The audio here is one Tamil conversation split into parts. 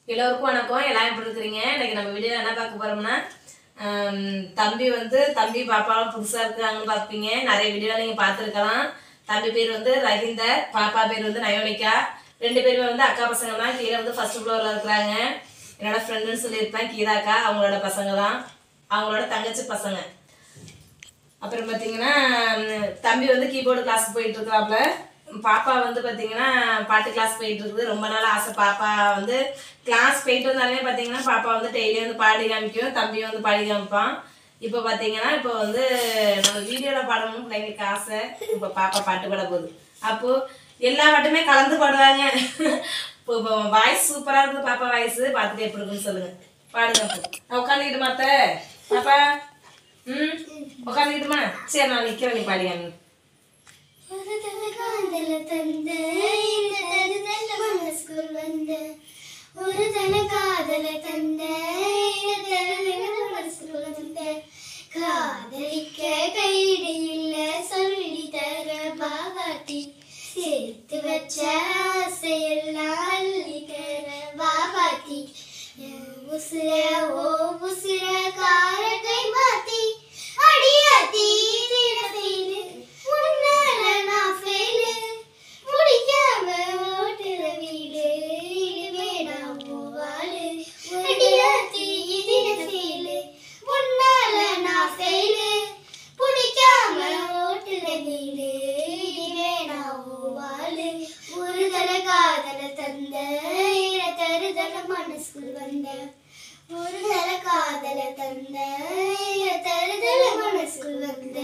எல்லோருக்கும் வணக்கம் எல்லாரும் எப்படி இருக்கிறீங்க இன்னைக்கு நம்ம வீடியோ என்ன பார்க்க போறோம்னா ஆம், தம்பி வந்து தம்பி பாப்பாவும் புதுசா இருக்காங்கன்னு பார்ப்பீங்க நிறைய வீடியோ நீங்க பார்த்துருக்கலாம் தம்பி பேர் வந்து ரஹிந்தர் பாப்பா பேர் வந்து நயோனிகா ரெண்டு பேருமே வந்து அக்கா பசங்க தான் கீழே வந்து ஃபர்ஸ்ட் ஃப்ளோர்ல இருக்கிறாங்க என்னோட ஃப்ரெண்டுன்னு சொல்லியிருப்பேன் கீதாக்கா அவங்களோட பசங்க தான் அவங்களோட தங்கச்சி பசங்க அப்புறம் பார்த்தீங்கன்னா ம், தம்பி வந்து கீபோர்டு கிளாஸ் போயிட்டு இருக்கிறாப்புல பாப்பா வந்து பார்த்தீங்கன்னா பாட்டு கிளாஸ் போயிட்டு இருக்குது ரொம்ப நாள் ஆசை பாப்பா வந்து கிளாஸ் போயிட்டு வந்தாலுமே பார்த்தீங்கன்னா பாப்பா வந்து டெய்லி வந்து பாடி காமிக்கும் தம்பியும் வந்து பாடி காமிப்பான் இப்போ பார்த்தீங்கன்னா இப்போ வந்து நம்ம வீடியோவில் பாடணும்னு பிள்ளைங்களுக்கு ஆசை இப்போ பாப்பா பாட்டு பாட போகுது அப்போது எல்லா பாட்டுமே கலந்து பாடுவாங்க இப்போ இப்போ வாய்ஸ் சூப்பராக இருக்குது பாப்பா வாய்ஸ் பார்த்துட்டு எப்படி இருக்குன்னு சொல்லுங்கள் பாடுங்க அப்போ நான் உட்காந்துக்கிட்டு மாத்த பாப்பா ம் உட்காந்துக்கிட்டுமா சரி நான் நிற்கிறேன் நீ பாடியாங்க ஒரு தல காதல தந்த இந்த தருதல மனசுக்குள் வந்த ஒரு தல காதல தந்த இந்த தருதல மனசுக்குள் வந்த காதலிக்க கைடு இல்ல சொல்லி தர பாபாட்டி சேர்த்து வச்ச ஆசையெல்லாம் அள்ளி தர பாபாட்டி உசுர ஓ உசுர காரத்தை மாத்தி அடியாத்தி திடத்திலே உன்னால நான் ஃபெயிலு முடிக்காம ஓட்டுற வீடு இது வேணாம் போவாளு அடியாத்தி திடத்திலே உன்னால நான் ஃபெயிலு பிடிக்காம ஓட்டுற வீடு இது வேணாம் போவாளு ஒரு தல காதல தந்த இர தருதல மனசுக்குள் வந்த ஒரு தல காதல தந்த இர தருதல மனசுக்குள் வந்த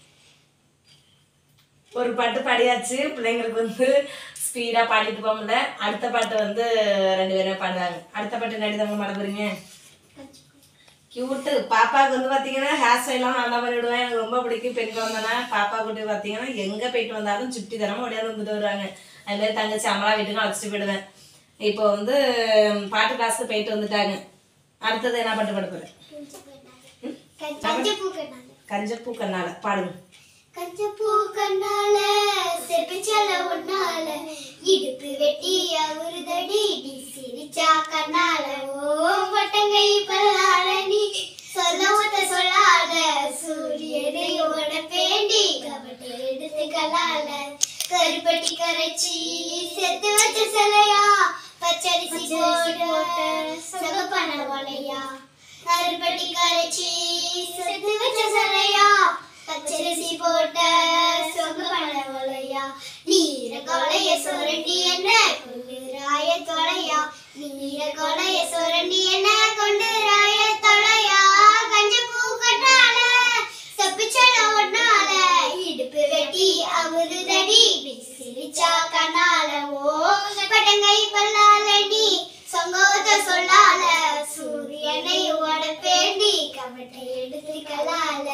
ஒரு பாட்டு பாடியாச்சு பிள்ளைங்களுக்கு வந்து ஸ்பீடாக பாடிட்டு போக முடியல அடுத்த பாட்டு வந்து ரெண்டு பேரும் பாடுறாங்க அடுத்த பாட்டு நடிதவங்க பாட போறீங்க கியூட்டு பாப்பாவுக்கு வந்து பார்த்தீங்கன்னா ஹேர் ஸ்டைலாம் நல்லா பண்ணிவிடுவேன் எனக்கு ரொம்ப பிடிக்கும் பெண் குழந்தைனா பாப்பா கூட்டி பார்த்தீங்கன்னா எங்கே போயிட்டு வந்தாலும் சுட்டி தரமாக ஓடியாந்து வந்துட்டு வருவாங்க அது மாதிரி தங்கச்சி அம்மளா வீட்டுக்கு அழைச்சிட்டு போயிடுவேன் இப்போ வந்து பாட்டு கிளாஸ்க்கு போயிட்டு வந்துட்டாங்க அடுத்தது என்ன பாட்டு பாட போகிறேன் கஞ்சப்பூ கண்ணால கஞ்சப்பூ கண்ணால பாடுங்க கஞ்சப்பூ கண்ணால செப்பிச்சல ஒன்னால இடுப்பு வெட்டி அவருதடி நீ சிரிச்சா கண்ணால ஓ பட்டங்கை பல்லால நீ சொல்ல ஒத்த சொல்லாத சூரியனை ஓட பேண்டி கபட்டு எடுத்து கலால கருப்பட்டி கரைச்சி செத்து வச்ச சிலையா பச்சரிசி போட்ட சகப்பன வலையா கருப்பட்டி கரைச்சி செத்து வச்ச சிலையா பச்சரிசி போட்ட சொகப்பன வலையா நீர கொலைய சுரண்டி என்ன கொண்டு ராய தொலையா நீர கொலைய சுரண்டி என்ன கொண்டு ராய தொலையா கஞ்ச பூ கட்டால தப்பிச்சல ஒன்னால இடுப்பு வெட்டி அவருதடி நீ சிரிச்சா கண்ணால ஓ பட்டங்கை பல்லால நீ சொங்கோத சொல்லால சூரியனை ஓட பேண்டி கவட்டை எடுத்து கலால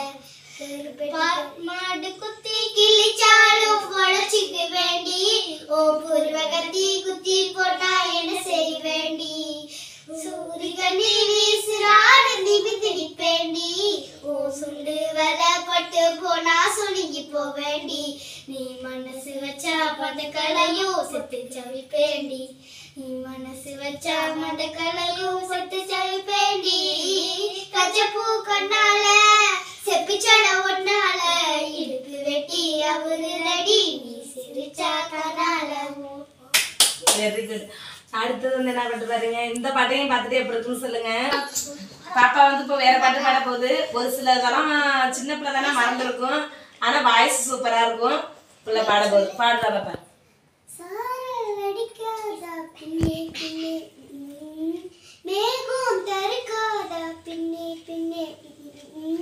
மாடு குத்தி கிழிச்சாலும் உழைச்சிக்க வேண்டி ஓ புருவகத்தி குத்தி போட்டா என்ன செய்ய வேண்டி சூரியகண்டி வீசுறாடு நிபி திடிப்பேண்டி ஓ சுண்டு வல பட்டு போனா சுருங்கி போவேண்டி நீ மனசு வச்சா பந்த கலையும் செத்து சவிப்பேண்டி நீ மனசு வச்சா மந்த கலையும் செத்து சவிப்பேண்டி கஜப்பூ கண்ணால செப்பிச்சட ஒன்னால இடுப்பு வெட்டி அவரு ரெடி நீ சிரிச்சா கனால வெரி குட் அடுத்தது வந்து என்ன பாட்டு பாருங்க இந்த பாட்டையும் பார்த்துட்டு எப்படி இருக்குன்னு சொல்லுங்க பாப்பா வந்து இப்போ வேற பாட்டு பாட போகுது ஒரு சில இதெல்லாம் சின்ன பிள்ளை தானே மறந்துருக்கும் ஆனா வாய்ஸ் சூப்பரா இருக்கும் பிள்ளை பாட போகுது பாடுறா பாப்பா சாரல் அடிக்காதா பின்னே பின்னே ம். மேகம் தருக்காதா பின்னே பின்னே ம்.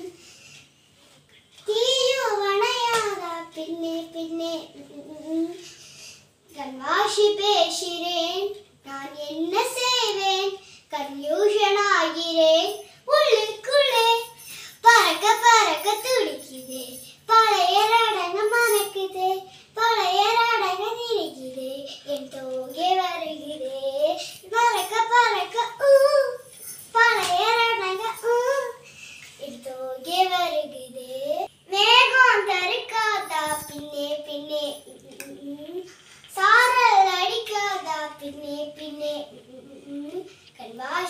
தீயும் வணையாதா பின்னே பின்னே ம். கண்வாஷி பேசுகிறேன் நான் என்ன செய்வேன் கன்ஃபியூஷன் ஆகிறேன் உள்ளுக்குள்ளே பறக்க பறக்க துடிக்குதே பழைய ரடங்க மறக்குதே பழைய ரடங்க நினைக்குதே என் தோகே வருகிறே பறக்க பறக்க ஊ பழைய ரடங்க ஊ என் தோகே வருகிறே மேகம் தருக்காதா பின்னே பின்னே ம். சாரல் அடிக்காதா பின்னே பின்னே ம்.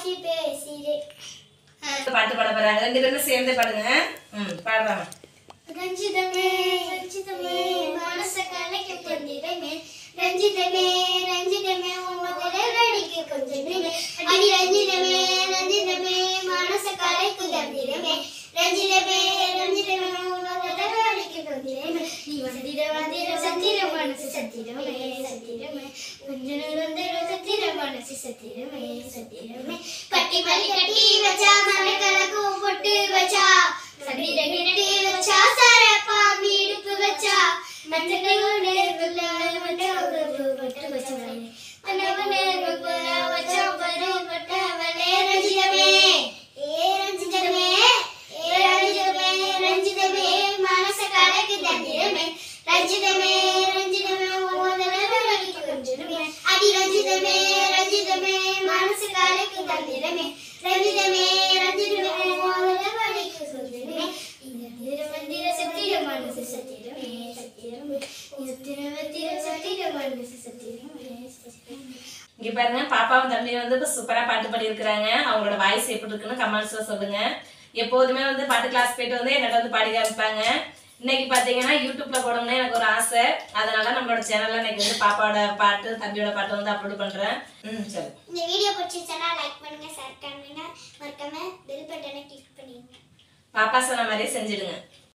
வாசி பேசிறேன் பாட்டு பாட போறாங்க ரெண்டு பேரும் சேர்ந்து பாடுங்க ம் பாடுறாங்க ரஞ்சிதமே ரஞ்சிதமே மனச கலைக்கு பொந்திரமே ரஞ்சிதமே ரஞ்சிதமே உங்களை வெடிக்கு கொஞ்சமே அடி ரஞ்சிதமே ரஞ்சிதமே மனச கலைக்கு தந்திரமே ரஞ்சிதமே ரஞ்சிதமே உங்களை வெடிக்கு பொந்திரமே நீ வந்திர வந்திர சத்திர மனசு சத்திரமே சத்திரமே கொஞ்ச வந்திர சத்திர மனசு சத்திரமே சத்திரமே கட்டி மல்லி கட்டி வச்சா மரக்கலக்கு பொட்டு வச்சா சந்திர கட்டி வச்சா சரப்பா வீடுக்கு வச்சா மஞ்சள் நேர்வுல மட்டு வச்சா மன்னவனே வச்சா பரு பட்டவளே ரஞ்சிதமே ஏ ரஞ்சிதமே ஏ ரஞ்சிதமே ரஞ்சிதமே மனச கலக்கு தந்திரமே ரஞ்சிதமே ரஞ்சிதமே கொஞ்சமே அடி ரஞ்சிதமே ரஞ்சிதமே மனச கலக்கு தந்திரமே ரஞ்சிதமே ரஞ்சிதமே வழிக்கு சொல்லுமே இந்த மந்திர சத்திர மனசு சத்திரமே சத்திரமே சத்திர மந்திர சத்திர மனசு சத்திரமே சத்திரமே இங்க பாருங்க பாப்பாவும் தம்பியும் வந்து இப்ப சூப்பரா பாட்டு பாடி இருக்கிறாங்க அவங்களோட வாய்ஸ் எப்படி இருக்குன்னு கமெண்ட்ஸ்ல சொல்லுங்க எப்போதுமே வந்து பாட்டு கிளாஸ் போயிட்டு வந்து என்னட்ட வந்து பாடி காமிப்பாங்க இன்னைக்கு பாத்தீங்கன்னா யூடியூப்ல போடணும்னு எனக்கு ஒரு ஆசை அதனால நம்மளோட சேனல்ல இன்னைக்கு வந்து பாப்பாவோட பாட்டு தம்பியோட பாட்டு வந்து அப்லோட் பண்றேன் ம் சரி இந்த வீடியோ பிடிச்சிருந்தா லைக் பண்ணுங்க ஷேர் பண்ணுங்க மறக்காம பெல் பட்டனை கிளிக் பண்ணிடுங்க பாப்பா சொன்ன மாதிரியே செஞ்சிடுங்க